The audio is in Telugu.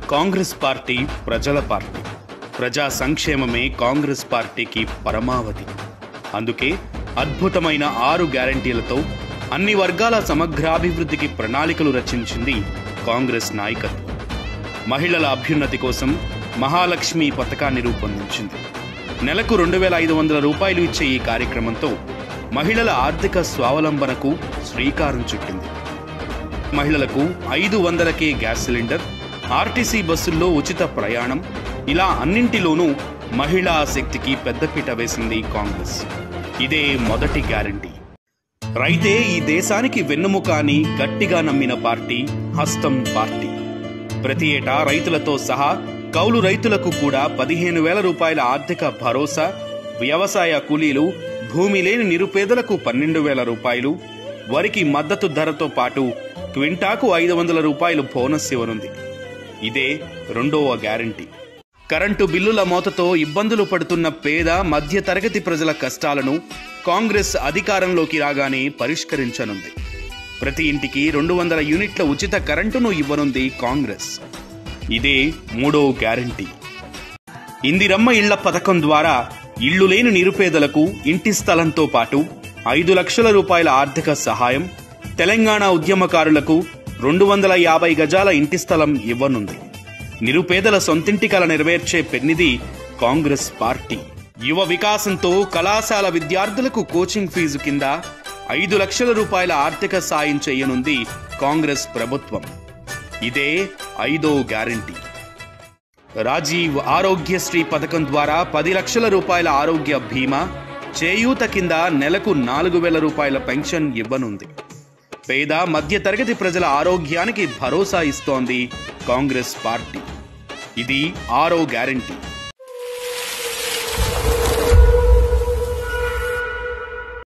కాంగ్రెస్ పార్టీ ప్రజల పార్టీ ప్రజా సంక్షేమమే కాంగ్రెస్ పార్టీకి పరమావధి అందుకే అద్భుతమైన ఆరు గ్యారంటీలతో అన్ని వర్గాల సమగ్రాభివృద్ధికి ప్రణాళికలు రచించింది కాంగ్రెస్ నాయకత్వం మహిళల అభ్యున్నతి కోసం మహాలక్ష్మి పథకాన్ని రూపొందించింది నెలకు రెండు వేల ఐదు వందల రూపాయలు ఇచ్చే ఈ కార్యక్రమంతో మహిళల ఆర్థిక స్వావలంబనకు శ్రీకారం చుట్టింది మహిళలకు ఐదు వందలకే గ్యాస్ సిలిండర్ ఆర్టీసీ బస్సుల్లో ఉచిత ప్రయాణం ఇలా అన్నింటిలోనూ మహిళా శక్తికి పెద్దపీట వేసింది కాంగ్రెస్ ఇదే మొదటి గ్యారంటీ రైతే ఈ దేశానికి వెన్నుముక అని గట్టిగా నమ్మిన పార్టీ హస్తం పార్టీ ప్రతి ఏటా రైతులతో సహా కౌలు రైతులకు కూడా పదిహేను వేల రూపాయల ఆర్థిక భరోసా వ్యవసాయ కూలీలు భూమి లేని నిరుపేదలకు పన్నెండు వేల రూపాయలు వరికి మద్దతు ధరతో పాటు క్వింటాకు ఐదు వందల రూపాయలు బోనస్ ఇవ్వనుంది ఇదే రెండవ గ్యారంటీ కరెంటు బిల్లుల మోతతో ఇబ్బందులు పడుతున్న పేద మధ్య తరగతి ప్రజల కష్టాలను కాంగ్రెస్ అధికారంలోకి రాగానే పరిష్కరించనుంది ప్రతి ఇంటికి రెండు వందల యూనిట్ల ఉచిత కరెంటును ఇవ్వనుంది కాంగ్రెస్ ఇదే మూడో గ్యారంటీ ఇందిరమ్మ ఇళ్ల పథకం ద్వారా ఇళ్లు లేని నిరుపేదలకు ఇంటి స్థలంతో పాటు ఐదు లక్షల రూపాయల ఆర్థిక సహాయం తెలంగాణ ఉద్యమకారులకు రెండు వందల యాభై గజాల ఇంటి స్థలం ఇవ్వనుంది నిరుపేదల సొంతింటి కల నెరవేర్చే పెన్నిది కాంగ్రెస్ పార్టీ యువ వికాసంతో కళాశాల విద్యార్థులకు కోచింగ్ ఫీజు కింద ఐదు లక్షల రూపాయల ఆర్థిక సాయం చేయనుంది కాంగ్రెస్ ప్రభుత్వం ఇదే ఐదో గ్యారంటీ రాజీవ్ ఆరోగ్యశ్రీ పథకం ద్వారా పది లక్షల రూపాయల ఆరోగ్య బీమా చేయూత కింద నెలకు నాలుగు వేల రూపాయల పెన్షన్ ఇవ్వనుంది పేద మధ్యతరగతి ప్రజల ఆరోగ్యానికి భరోసా ఇస్తోంది కాంగ్రెస్ పార్టీ ఇది ఆరో గ్యారంటీ